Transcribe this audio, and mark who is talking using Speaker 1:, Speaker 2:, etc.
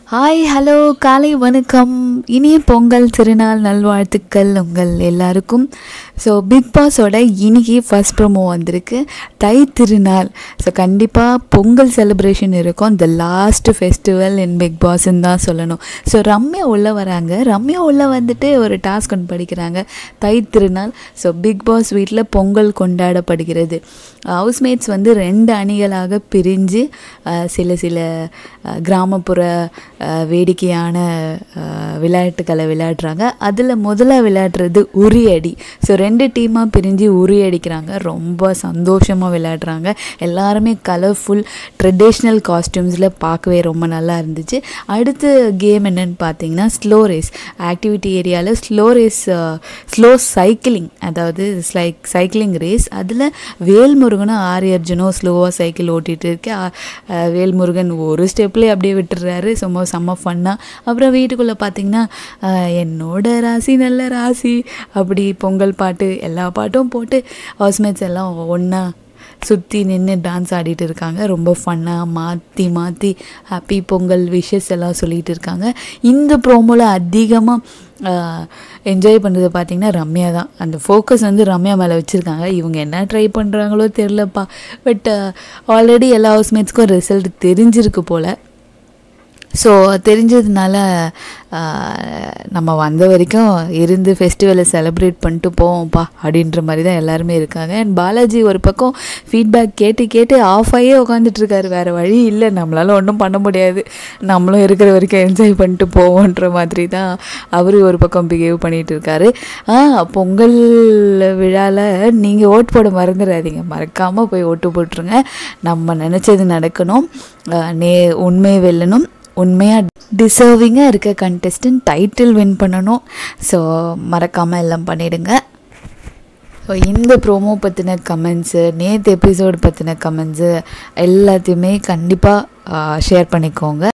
Speaker 1: hi hello காலை வணக்கம் இனிய பொங்கல் திருநாள் நல்வாழ்த்துக்கள் உங்கள் எல்லாருக்கும் ஸோ பிக் பாஸோட இன்னைக்கு ஃபர்ஸ்ட் ப்ரோமோ வந்திருக்கு தை திருநாள் ஸோ கண்டிப்பாக பொங்கல் செலிப்ரேஷன் இருக்கும் the last festival in big பாஸ்ன்னு தான் சொல்லணும் ஸோ ரம்யா உள்ளே வராங்க ரம்யா உள்ளே வந்துட்டு ஒரு டாஸ்க் ஒன்று படிக்கிறாங்க தை திருநாள் ஸோ பிக் பாஸ் வீட்டில் பொங்கல் கொண்டாடப்படுகிறது ஹவுஸ்மேட்ஸ் வந்து ரெண்டு அணிகளாக பிரிஞ்சு அஹ், சில சில அஹ், கிராமப்புற அஹ், வேடிக்கையான அஹ், விளையாட்டுகளை விளையாடுறாங்க அதில் முதல்ல விளையாடுறது உரியடி ஸோ ரெண்டு டீமாக பிரிஞ்சு உரியடிக்கிறாங்க ரொம்ப சந்தோஷமாக விளையாடுறாங்க எல்லாருமே கலர்ஃபுல் ட்ரெடிஷ்னல் காஸ்டியூம்ஸில் பார்க்கவே ரொம்ப நல்லா இருந்துச்சு அடுத்த கேம் என்னன்னு பார்த்தீங்கன்னா ஸ்லோ ரேஸ் ஆக்டிவிட்டி ஏரியாவில் ஸ்லோ ரேஸ் ஸ்லோ சைக்கிளிங் அதாவது லைக் சைக்கிளிங் ரேஸ் அதில் வேல்முருகனும் ஆரிய அர்ஜுனும் ஸ்லோவாக சைக்கிள் ஓட்டிகிட்டு இருக்கு ஆ, அஹ், வேல்முருகன் ஒரு ஸ்டெப்லேயே அப்படியே விட்டுறாரு சும்மா செம்ம ஃபன்னாக அப்புறம் வீட்டுக்குள்ளே பார்த்தீங்கன்னா அஹ், என்னோட ராசி நல்ல ராசி அப்படி பொங்கல் பாட்டு எல்லா பாட்டும் போட்டு ஹவுஸ்மேட்ஸ் எல்லாம் ஒன்றா சுற்றி நின்று டான்ஸ் ஆடிட்டு இருக்காங்க ரொம்ப ஃபன்னாக மாற்றி மாற்றி ஹாப்பி பொங்கல் விஷஸ் எல்லாம் சொல்லிட்டு இருக்காங்க இந்த ப்ரோமோவில் அதிகமாக என்ஜாய் பண்ணுறது பார்த்தீங்கன்னா ரம்யா தான் அந்த ஃபோக்கஸ் வந்து ரம்யா மேலே வச்சுருக்காங்க இவங்க என்ன ட்ரை பண்ணுறாங்களோ தெரிலப்பா பட் ஆல்ரெடி எல்லா ஹவுஸ்மேட்ஸ்க்கும் ரிசல்ட் தெரிஞ்சிருக்கு போல் ஸோ தெரிஞ்சதுனால ஆஹ், நம்ம வந்த வரைக்கும் இருந்து ஃபெஸ்டிவலை செலிப்ரேட் பண்ணிட்டு போவோம்ப்பா அப்படின்ற மாதிரி தான் எல்லாருமே இருக்காங்க அண்ட் பாலாஜி ஒரு பக்கம் ஃபீட்பேக் கேட்டு கேட்டு ஆஃப் ஆகியே உட்காந்துட்டு இருக்காரு வேறு வழி இல்லை நம்மளால ஒன்றும் பண்ண முடியாது நம்மளும் இருக்கிற வரைக்கும் என்ஜாய் பண்ணிட்டு போவோன்ற மாதிரி தான் அவர் ஒரு பக்கம் பிஹேவ் பண்ணிட்டு இருக்காரு ஆ பொங்கல் விழாவில் நீங்கள் ஓட்டு போட மறந்துடாதீங்க மறக்காமல் போய் ஓட்டு போட்டுருங்க நம்ம நினச்சது நடக்கணும் ஆஹ் நே உண்மை வெல்லணும் உண்மையாக டிசர்விங்காக இருக்க கண்டெஸ்டன்ட் டைட்டில் வின் பண்ணணும் ஸோ மறக்காமல் எல்லாம் பண்ணிடுங்க ஸோ இந்த ப்ரோமோ பற்றின கமெண்ட்ஸு நேற்று எபிசோடு பற்றின கமெண்ட்ஸு எல்லாத்தையுமே கண்டிப்பாக ஷேர் பண்ணிக்கோங்க